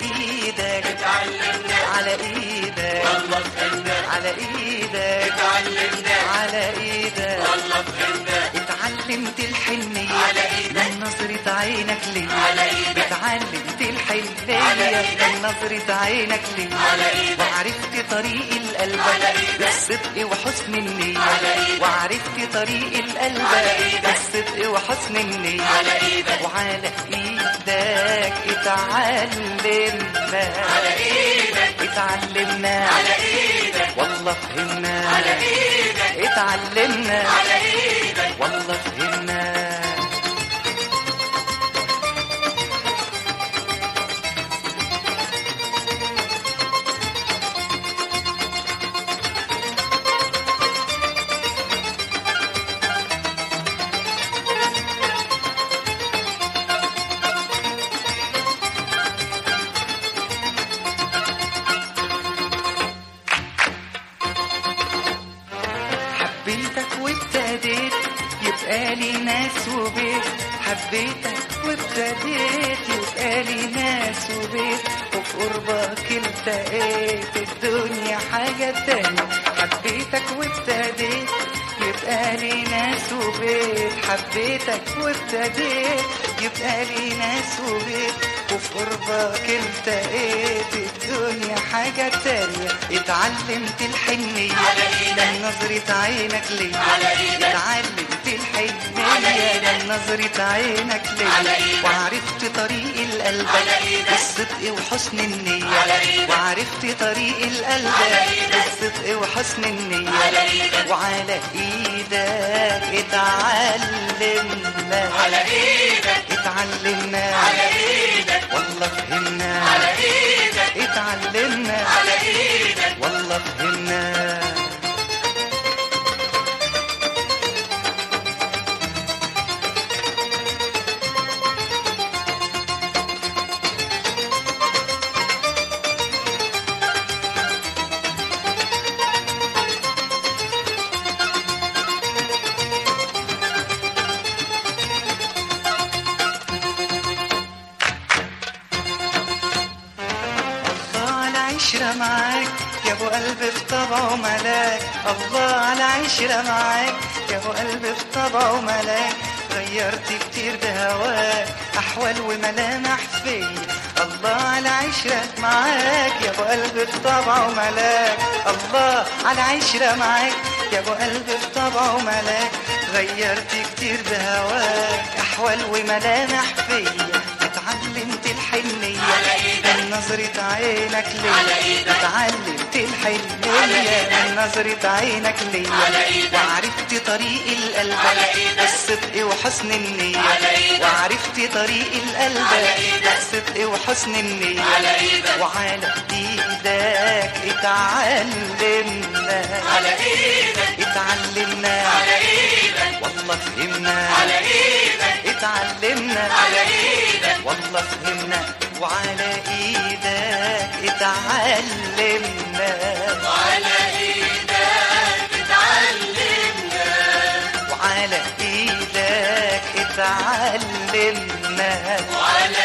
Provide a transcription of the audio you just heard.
ايدك اتعلمنا على ايدك والله فهمنا على ايدك اتعلمنا على ايدك والله فهمنا اتعلمت الحنية على إيدك. من نظرة عينك لي على إيدك. اتعلمت على الحنية إيدك. من نظرة عينك لي على إيدك. وعرفت طريق القلب على إيدك. بالصدق وحسن النية على إيدك. وعرفت طريق القلب على إيدك. بالصدق وحسن النية على إيدك. وعلى ايدك اتعلمنا على ايدك اتعلمنا على ايدك والله فهمنا على ايدك اتعلمنا على ايدك والله فهمنا حبيتك وابتديت يبقى لي ناس وبيت حبيتك وابتديت يبقى لي ناس وبيت وفي قربك التقيت الدنيا حاجة تانية حبيتك وابتديت يبقى لي ناس وبيت حبيتك وابتديت يبقى لي ناس وبيت وفي قربك التقيت الدنيا حاجة تانية اتعلمت الحنية على إيدك. من نظرة عينك لي على إيدك. اتعلمت على الحنية إيدك. من نظرة عينك لي على إيدك. وعرفت طريق القلب على إيدك. بالصدق وحسن النية على إيدك. وعرفت طريق القلب على إيدك. بالصدق وحسن النية على إيدك. وعلى ايدك اتعلمنا على ايدك اتعلمنا على ايدك والله فهمنا على ايدك اتعلمنا على ايدك والله فهمنا الله على عشرة معاك يا ابو قلب في طبعه ملاك الله على عشرة معاك يا ابو قلب في طبعه ملاك غيرت كتير بهواك احوال وملامح فيا الله على عشرة معاك يا ابو قلب في طبعه ملاك الله على عشرة معاك يا ابو قلب في طبعه ملاك غيرت كتير بهواك احوال وملامح فيا اتعلمت الحنية على إيدك. من نظرة عينك ليا على إيدك. اتعلمت على الحنية إيدك. من نظرة عينك ليا على إيدك. وعرفت طريق القلب على إيدك. بالصدق وحسن النية على إيدك. وعرفت طريق القلب على إيدك. بالصدق وحسن النية على إيدك. وعلى ايدك اتعلمنا على ايدك اتعلمنا على ايدك والله فهمنا على ايدك اتعلمنا على ايدك والله فهمنا وعلى ايدك اتعلمنا وعلى ايدك اتعلمنا وعلى ايدك اتعلمنا وعلى